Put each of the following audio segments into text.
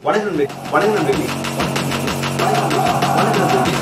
வணக்கம் நண்பர்களே. வணக்கம் நண்பர்களே. வணக்கம் நண்பர்களே.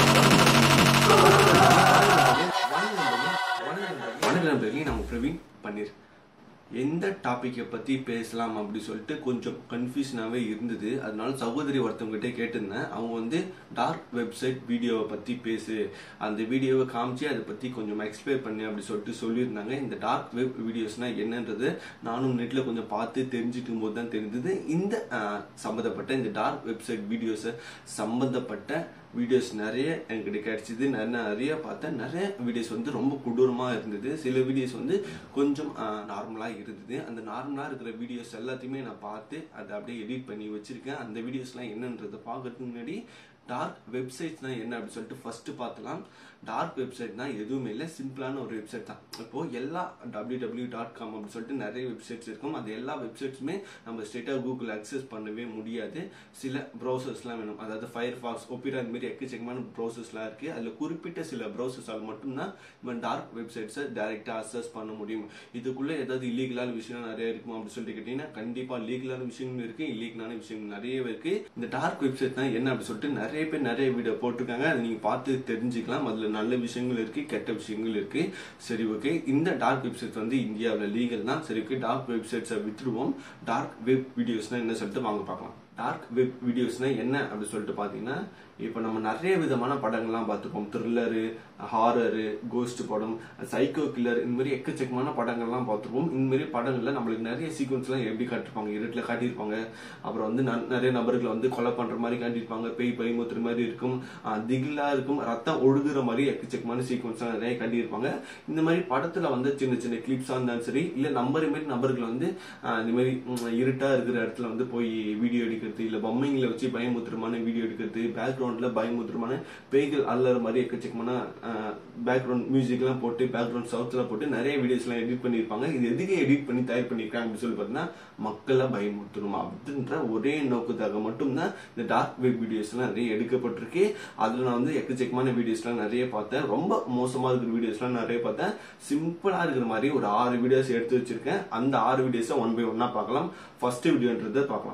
வணக்கம் நண்பர்களே நான் பிரவீன் பன்னீர் எந்த டாப்பிக்கை பற்றி பேசலாம் அப்படி சொல்லிட்டு கொஞ்சம் கன்ஃபியூஷனாகவே இருந்தது அதனால சகோதரி ஒருத்தவங்ககிட்ட கேட்டிருந்தேன் அவங்க வந்து டார்க் வெப்சைட் வீடியோவை பற்றி பேசு அந்த வீடியோவை காமிச்சு அதை பற்றி கொஞ்சம் எக்ஸ்பிளைன் பண்ணு அப்படி சொல்லிட்டு சொல்லியிருந்தாங்க இந்த டார்க் வெப் வீடியோஸ்னால் என்னன்றது நானும் நெட்டில் கொஞ்சம் பார்த்து தெரிஞ்சுக்கும் போது தான் தெரிஞ்சது இந்த ஆஹ், சம்மந்தப்பட்ட இந்த டார்க் வெப்சைட் வீடியோஸை சம்மந்தப்பட்ட வீடியோஸ் நிறைய என்கிட்ட கிடைச்சிது நான் நிறைய பார்த்தேன் நிறைய வீடியோஸ் வந்து ரொம்ப கொடூரமாக இருந்தது சில வீடியோஸ் வந்து கொஞ்சம் நார்மலாக இருந்தது அந்த நார்மலாக இருக்கிற வீடியோஸ் எல்லாத்தையுமே நான் பார்த்து அதை அப்படியே எடிட் பண்ணி வச்சிருக்கேன் அந்த வீடியோஸ்லாம் என்னன்றதை பார்க்கறதுக்கு முன்னாடி டார்க் வெப்சைட்ஸ்னா என்ன அப்படின்னு சொல்லிட்டு ஃபர்ஸ்ட் பார்க்கலாம் டார்க் வெப்சைட்னா எதுவுமே இல்லை சிம்பிளான ஒரு வெப்சைட் தான் இப்போ எல்லா டபிள்யூ டபிள்யூ டாட் காம் அப்படின்னு சொல்லிட்டு நிறைய வெப்சைட்ஸ் இருக்கும் அது எல்லா வெப்சைட்ஸுமே நம்ம ஸ்ட்ரெயிட்டாக கூகுள் அக்சஸ் பண்ணவே முடியாது சில ப்ரௌசர்ஸ்லாம் வேணும் அதாவது ஃபயர் ஃபாக்ஸ் ஒப்பிரா அந்த மாதிரி எக்கச்சக்கமான ப்ரௌசர்ஸ்லாம் இருக்கு அதில் குறிப்பிட்ட சில ப்ரௌசர்ஸால் மட்டும்தான் நம்ம டார்க் வெப்சைட்ஸை டைரெக்டாக அக்சஸ் பண்ண முடியும் இதுக்குள்ள ஏதாவது இல்லீகலான விஷயம் நிறைய இருக்கும் அப்படின்னு சொல்லிட்டு கேட்டீங்கன்னா கண்டிப்பா லீகலான விஷயங்கள் இருக்கு இல்லீகலான விஷயங்கள் நிறைய இருக்கு இந்த டார்க் வெப்சைட் தான் என்ன அப்படின்னு சொல்லிட்டு நிறைய பேர் நிறைய வீடியோ போட்டிருக்காங்க அதை நீங்க பார்த்து தெரிஞ்சுக்கலாம் அதுல நல்ல விஷயங்கள் இருக்கு கெட்ட விஷயங்கள் இருக்கு சரி ஓகே இந்த டார்க் வெப்சைட் வந்து இந்தியாவில் லீகல் தான் சரி ஓகே டார்க் வெப்சைட்ஸை விட்டுருவோம் டார்க் வெப் வீடியோஸ்னா என்ன சொல்லிட்டு வாங்க பார்க்கலாம் டார்க் வெப் வீடியோஸ்னா என்ன அப்படின்னு சொல்லிட்டு பார்த்தீங்கன்னா இப்போ நம்ம நிறைய விதமான படங்கள்லாம் பார்த்துருப்போம் த்ரில்லரு ஹாரரு கோஸ்ட் படம் சைக்கோ கில்லர் இந்த மாதிரி எக்கச்சக்கமான படங்கள்லாம் பார்த்துருப்போம் இந்த மாதிரி படங்கள்ல நம்மளுக்கு நிறைய சீக்வன்ஸ்லாம் எப்படி காட்டிருப்பாங்க இருட்டில் காட்டியிருப்பாங்க அப்புறம் வந்து ந- நிறைய நபர்களை வந்து கொலை பண்ற மாதிரி காட்டியிருப்பாங்க பேய் பயமுத்துற மாதிரி இருக்கும் ஆஹ் திகிலா இருக்கும் ரத்தம் ஒழுகுற மாதிரி எக்கச்சக்கமான சீக்வன்ஸ்லாம் நிறைய காட்டியிருப்பாங்க இந்த மாதிரி படத்துல வந்து சின்ன சின்ன கிளிப்ஸா இருந்தாலும் சரி இல்ல நம்பர் மாதிரி நபர்கள் வந்து ஆஹ் இந்த மாதிரி உம், இருட்டா இருக்கிற இடத்துல வந்து போய் வீடியோ எடுக்கிறது இல்ல பொம்மைங்களை வச்சு பயமுத்திரமான வீடியோ எடுக்கிறது பேக்ரவுண்ட்ல பயமுத்திரமான பேய்கள் அல்லற மாதிரி எக்கச்சக்கமான பேக்ரவுண்ட் மியூசிக் எல்லாம் போட்டு பேக்ரவுண்ட் சவுத் எல்லாம் போட்டு நிறைய வீடியோஸ் எல்லாம் எடிட் பண்ணிருப்பாங்க இது எதுக்கு எடிட் பண்ணி தயார் பண்ணிருக்காங்க அப்படின்னு சொல்லி பார்த்தீங்கன்னா மக்களை பயமுறுத்தணும் அப்படின்ற ஒரே நோக்கத்தாக மட்டும்தான் இந்த டார்க் வெப் வீடியோஸ் எல்லாம் நிறைய எடுக்கப்பட்டிருக்கு அதுல நான் வந்து எக்கச்சக்கமான வீடியோஸ் எல்லாம் நிறைய பார்த்தேன் ரொம்ப மோசமா இருக்கிற வீடியோஸ் எல்லாம் நிறைய பார்த்தேன் சிம்பிளா இருக்கிற மாதிரி ஒரு ஆறு வீடியோஸ் எடுத்து வச்சிருக்கேன் அந்த ஆறு வீடியோஸை ஒன் பை ஒன்னா பார்க்கலாம் ஃபர்ஸ்ட் வீடியோன்றதை பார்க்கலாம்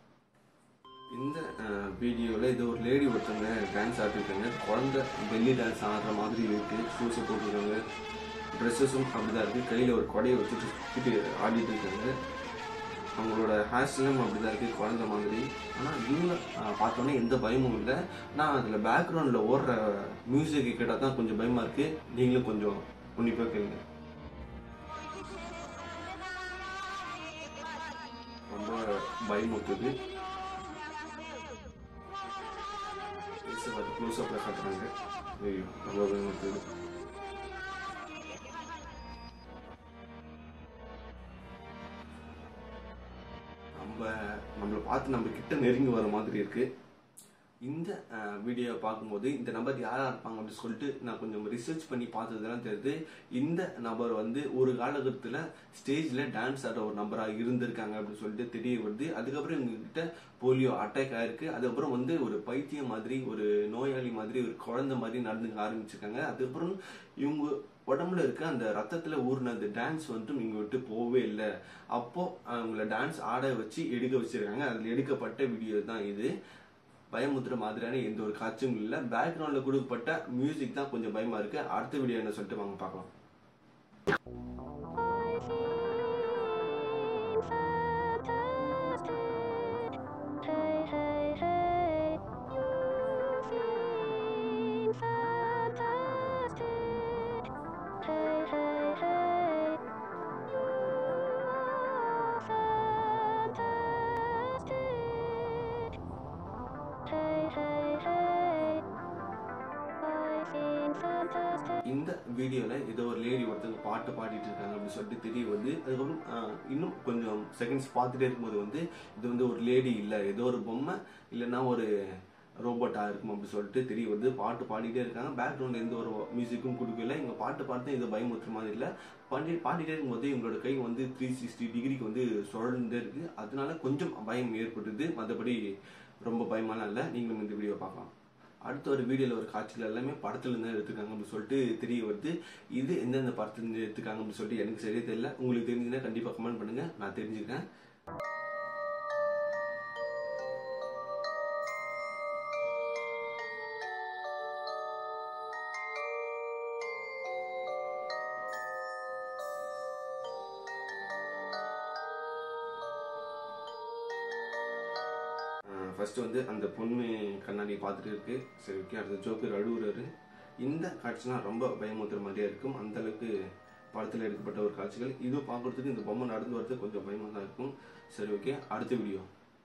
இந்த வீடியோவில் இது ஒரு லேடி ஒருத்தவங்க டான்ஸ் ஆடிருக்காங்க குழந்தை பெல்லி டான்ஸ் ஆடுற மாதிரி இருக்கு ஷூஸை போட்டிருக்காங்க ட்ரெஸ்ஸஸும் அப்படிதான் இருக்கு கையில் ஒரு கொடையை வச்சுட்டு சுற்றிட்டு ஆடிட்டு இருக்காங்க அவங்களோட ஹேர் ஸ்டைலும் அப்படிதான் இருக்கு குழந்தை மாதிரி ஆனால் இவங்க அஹ், பார்த்தோன்னே எந்த பயமும் இல்லை நான் அதில் பேக்ரவுண்டில் ஓடுற மியூசிக் கேட்டால் தான் கொஞ்சம் பயமா இருக்கு நீங்களும் கொஞ்சம் உன்னிப்பாக கேளுங்க ரொம்ப பயமுறுத்துது ஃபேஸை பார்த்து க்ளோஸ் அப்பில் காட்டுறாங்க ஐயோ ரொம்ப பயமுறுத்துது நம்ம நம்மளை பார்த்து நம்ம கிட்ட நெருங்கி வர மாதிரி இருக்கு இந்த வீடியோ பார்க்கும்போது இந்த நபர் யாரா இருப்பாங்க அப்படின்னு சொல்லிட்டு நான் கொஞ்சம் ரிசர்ச் பண்ணி பார்த்ததுலாம் தெரியுது இந்த நபர் வந்து ஒரு காலகட்டத்தில் ஸ்டேஜ்ல டான்ஸ் ஆடுற ஒரு நபரா இருந்திருக்காங்க அப்படின்னு சொல்லிட்டு தெரிய வருது அதுக்கப்புறம் இவங்க கிட்ட போலியோ அட்டாக் ஆயிருக்கு அதுக்கப்புறம் வந்து ஒரு பைத்தியம் மாதிரி ஒரு நோயாளி மாதிரி ஒரு குழந்தை மாதிரி நடந்துக்க ஆரம்பிச்சிருக்காங்க அதுக்கப்புறம் இவங்க உடம்புல இருக்க அந்த ரத்தத்துல ஊறின அந்த டான்ஸ் வந்துட்டு இவங்க விட்டு போகவே இல்லை அப்போ அவங்கள டான்ஸ் ஆட வச்சு எடுக்க வச்சிருக்காங்க அதுல எடுக்கப்பட்ட வீடியோ தான் இது பயமுத்துற மாதிரியான எந்த ஒரு காட்சியும் இல்லை பேக்ரவுண்ட்ல கொடுக்கப்பட்ட மியூசிக் தான் கொஞ்சம் பயமா இருக்கு அடுத்த வீடியோ என்ன சொல்லிட்டு வாங்க பார்க்கலாம் இந்த வீடியோல ஏதோ ஒரு லேடி ஒருத்தங்க பாட்டு பாடிட்டு இருக்காங்க அப்படின்னு சொல்லிட்டு தெரிய வருது அதுக்கப்புறம் ஆஹ், இன்னும் கொஞ்சம் செகண்ட்ஸ் பார்த்துட்டே இருக்கும்போது வந்து இது வந்து ஒரு லேடி இல்ல ஏதோ ஒரு பொம்மை இல்லைன்னா ஒரு ரோபோட்டா இருக்கும் அப்படின்னு சொல்லிட்டு தெரிய வருது பாட்டு பாடிட்டே இருக்காங்க பேக்ரவுண்ட்ல எந்த ஒரு மியூசிக்கும் கொடுக்கல இவங்க பாட்டு பாடுறது இது பயமுறுத்துற மாதிரி இல்ல பாடி பாடிட்டே இருக்கும்போது இவங்களோட கை வந்து த்ரீ சிக்ஸ்டி டிகிரிக்கு வந்து சுழந்துட்டே இருக்கு அதனால கொஞ்சம் பயம் ஏற்படுது மற்றபடி ரொம்ப பயமாலாம் இல்லை நீங்களும் இந்த வீடியோ பார்க்கலாம் அடுத்த ஒரு வீடியோல ஒரு காட்சியில் எல்லாமே படத்துல இருந்து எடுத்துருக்காங்க அப்படின்னு சொல்லிட்டு தெரிய வருது இது எந்தெந்த படத்துல இருந்து எடுத்துக்காங்க அப்படின்னு சொல்லிட்டு எனக்கு சரியா தெரியல உங்களுக்கு தெரிஞ்சுன்னா கண்டிப்பா கமெண்ட் பண்ணுங்க நான் தெரிஞ்சுக்கிறேன் ஃபர்ஸ்ட் வந்து அந்த பொண்ணு கண்ணாடி பார்த்துட்டு இருக்கு சரி ஓகே அடுத்த ஜோக்கர் அழுகுறாரு இந்த காட்சிலாம் ரொம்ப பயமுறுத்துற மாதிரியா இருக்கும் அந்த அளவுக்கு படத்தில் எடுக்கப்பட்ட ஒரு காட்சிகள் இது பார்க்கறதுக்கு இந்த பொம்மை நடந்து வரது கொஞ்சம் பயமாக தான் இருக்கும் சரி ஓகே அடுத்த வீடியோ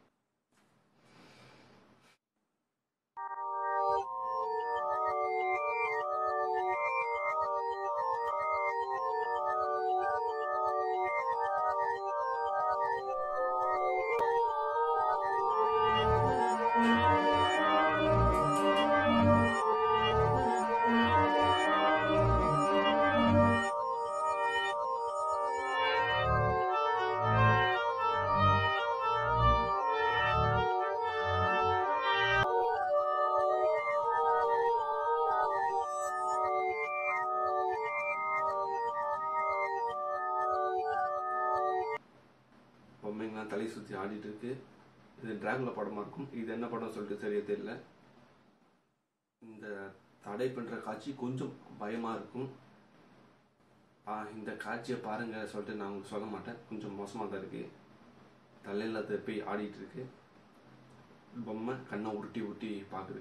பொம்மைங்களாம் தலை சுற்றி ஆடிட்டு இருக்கு இது டிராகுலா படமா இருக்கும் இது என்ன படம் சொல்லிட்டு சரியா தெரியல இந்த தடை பண்ற காட்சி கொஞ்சம் பயமா இருக்கும் ஆ, இந்த காட்சியை பாருங்க சொல்லிட்டு நான் உங்களுக்கு சொல்ல மாட்டேன் கொஞ்சம் மோசமாக தான் இருக்கு தலையில்லாத போய் ஆடிட்டு இருக்கு பொம்மை கண்ணை உருட்டி உருட்டி பார்க்குது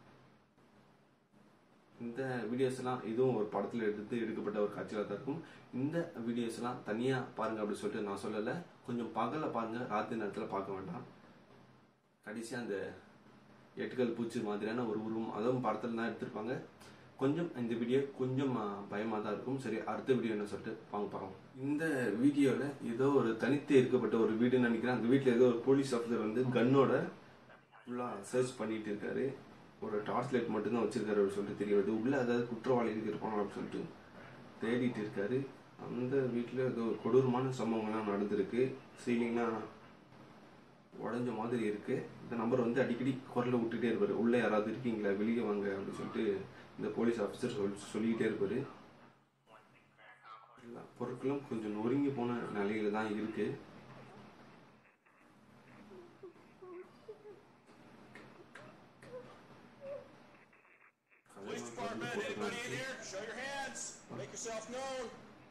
இந்த வீடியோஸ் எல்லாம் இதுவும் ஒரு படத்துல எடுத்து எடுக்கப்பட்ட ஒரு காட்சியாக தான் இருக்கும் இந்த வீடியோஸ் எல்லாம் தனியா பாருங்க அப்படின்னு சொல்லிட்டு நான் சொல்லல கொஞ்சம் பகல்ல பாருங்க ராத்திரி நேரத்துல பார்க்க வேண்டாம் கடைசியா அந்த எட்டுக்கல் பூச்சி மாதிரியான ஒரு உருவம் அதுவும் படத்துல தான் எடுத்திருப்பாங்க கொஞ்சம் இந்த வீடியோ கொஞ்சம் பயமா தான் இருக்கும் சரி அடுத்த வீடியோ என்ன சொல்லிட்டு வாங்க பார்க்கலாம் இந்த வீடியோல ஏதோ ஒரு தனித்து இருக்கப்பட்ட ஒரு வீடுன்னு நினைக்கிறேன் அந்த வீட்டுல ஏதோ ஒரு போலீஸ் ஆஃபீஸர் வந்து கன்னோட ஃபுல்லா சர்ச் பண்ணிட்டு இருக்காரு ஒரு டார்ச் லைட் மட்டும்தான் வச்சிருக்காரு அப்படின்னு சொல்லிட்டு தெரிய வருது உள்ள ஏதாவது குற்றவாளிகள் இருப்பாங்க அப்படின்னு சொல்லிட்டு தேடிட்டு இருக்காரு அந்த வீட்டில் ஏதோ ஒரு கொடூரமான சம்பவங்கள்லாம் நடந்திருக்கு சீலிங்லாம் உடஞ்ச மாதிரி இருக்கு இந்த நம்பர் வந்து அடிக்கடி குரலை விட்டுட்டே இருப்பாரு உள்ள யாராவது இருக்கீங்களா வெளியே வாங்க அப்படின்னு சொல்லிட்டு இந்த போலீஸ் ஆஃபீஸர் சொல் சொல்லிக்கிட்டே இருப்பாரு எல்லா பொருட்களும் கொஞ்சம் நொறுங்கி போன நிலையில தான் இருக்கு Police department, anybody in here? Show your hands. Make yourself known.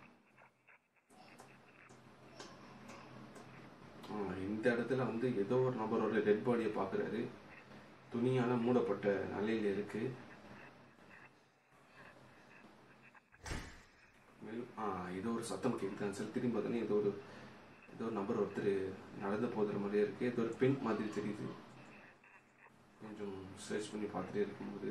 ஆ, இந்த இடத்துல வந்து ஏதோ ஒரு நபரோட டெட் பாடியை பார்க்குறாரு துணியால மூடப்பட்ட நிலையில இருக்கு மேலும் ஆ ஏதோ ஒரு சத்தம் கேட்குது சார் திரும்பி பார்த்தோன்னே ஏதோ ஒரு ஏதோ ஒரு நபர் ஒருத்தர் நடந்து போகிற மாதிரியே இருக்கு ஏதோ ஒரு பெண் மாதிரி தெரியுது கொஞ்சம் சர்ச் பண்ணி பார்த்துட்டே இருக்கும்போது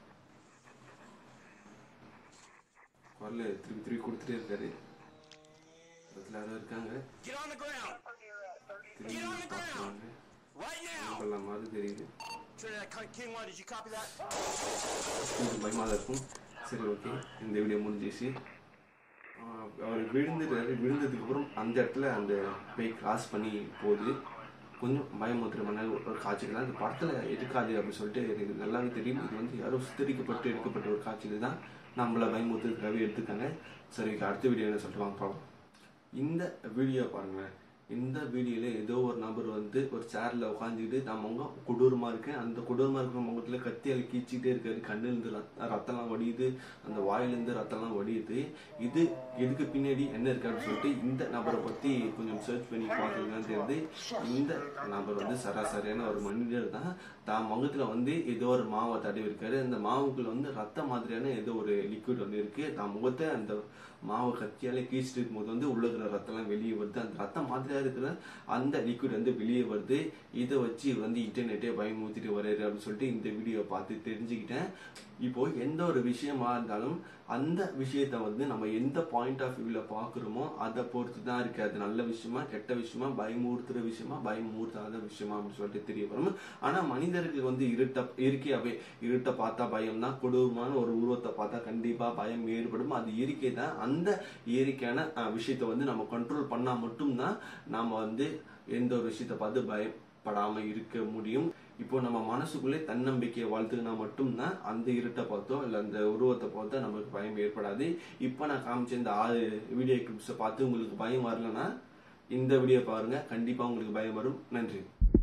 குரல் திருப்பி திருப்பி கொடுத்துட்டே இருக்காரு பக்கத்தில் யாரோ இருக்காங்க Get on the ground. திரும்பி பார்க்குறாங்க Right now. கொள்ள மாதிரி தெரியுது Trinidad King 1, did you copy that? கொஞ்சம் பயமாக தான் இருக்கும் சரி ஓகே இந்த வீடியோ முடிஞ்சிச்சு ஆஹ் அவர் விழுந்துட்டாரு விழுந்ததுக்கு அப்புறம் அந்த இடத்துல அந்த போய் கிராஸ் பண்ணி போகுது கொஞ்சம் பயமுறுத்துறமான ஒரு காட்சிகள் தான் இந்த படத்தில் எடுக்காது அப்படின்னு சொல்லிட்டு எனக்கு நல்லாவே தெரியும் இது வந்து யாரோ சித்தரிக்கப்பட்டு எடுக்கப்பட்ட ஒரு காட்சிகள் தான் நம்மளை பயமுறுத்துறதுக்காகவே எடுத்துக்காங்க சரி okay, அடுத்த வீடியோ என்ன சொல்லிட்டு வாங்க பார்ப்போம் இந்த வீடியோ பாருங்களேன் இந்த வீடியோல ஏதோ ஒரு நபர் வந்து ஒரு சேர்ல உட்காந்துக்கிட்டு தான் முகம் கொடூரமா இருக்கு அந்த கொடூரமா இருக்கிற முகத்துல கத்தியால கீச்சிட்டே இருக்காரு கண்ணுல இருந்து ரத்த- ரத்தம்லாம் வடியுது அந்த வாயில இருந்து ரத்தம்லாம் வடியுது இது இதுக்கு பின்னாடி என்ன இருக்கு அப்படின்னு சொல்லிட்டு இந்த நபரை பத்தி கொஞ்சம் சர்ச் பண்ணி பார்த்தீங்கன்னா தெரியுது இந்த நபர் வந்து சராசரியான ஒரு மனிதர் தான் தான் முகத்துல வந்து ஏதோ ஒரு மாவை தடவி இருக்காரு அந்த மாவுக்குள்ள வந்து ரத்த மாதிரியான ஏதோ ஒரு லிக்விட் வந்து இருக்கு தான் முகத்தை அந்த மாவு கத்தியால கீச்சிட்டு இருக்கும்போது வந்து உள்ள இருக்கிற ரத்தம்லாம் வெளியே வருது அந்த ரத்தம் மாதிரியா இருக்கிற அந்த லிக்விட் வந்து வெளியே வருது இதை வச்சு இவர் வந்து இன்டர்நெட்டே பயமுறுத்திட்டு வர்றாரு அப்படின்னு சொல்லிட்டு இந்த வீடியோ பார்த்து தெரிஞ்சுக்கிட்டேன் இப்போ எந்த ஒரு விஷயமா இருந்தாலும் அந்த விஷயத்த வந்து நம்ம எந்த பாயிண்ட் ஆஃப் வியூல பாக்குறோமோ அதை பொறுத்து தான் இருக்கு அது நல்ல விஷயமா கெட்ட விஷயமா பயமுறுத்துற விஷயமா பயமுறுத்தாத விஷயமா அப்படின்னு சொல்லிட்டு தெரிய வரும் ஆனா மனிதர்களுக்கு வந்து இருட்ட இயற்கையாவே இருட்ட பார்த்தா பயம் தான் கொடூரமான ஒரு உருவத்தை பார்த்தா கண்டிப்பா பயம் ஏற்படும் அது இயற்கை தான் அந்த இயற்கையான அஹ், விஷயத்தை வந்து நம்ம கண்ட்ரோல் பண்ணா மட்டும்தான் நாம வந்து எந்த ஒரு விஷயத்தை பார்த்து பயப்படாம இருக்க முடியும் இப்போ நம்ம மனசுக்குள்ளே தன்னம்பிக்கையை வளர்த்துக்கினா மட்டும்தான் அந்த இருட்டை பார்த்தோ இல்லை அந்த உருவத்தை பார்த்தோ நமக்கு பயம் ஏற்படாது இப்போ நான் காமிச்ச இந்த ஆறு வீடியோ கிளிப்ஸை பார்த்து உங்களுக்கு பயம் வரலன்னா இந்த வீடியோ பாருங்க கண்டிப்பா உங்களுக்கு பயம் வரும் நன்றி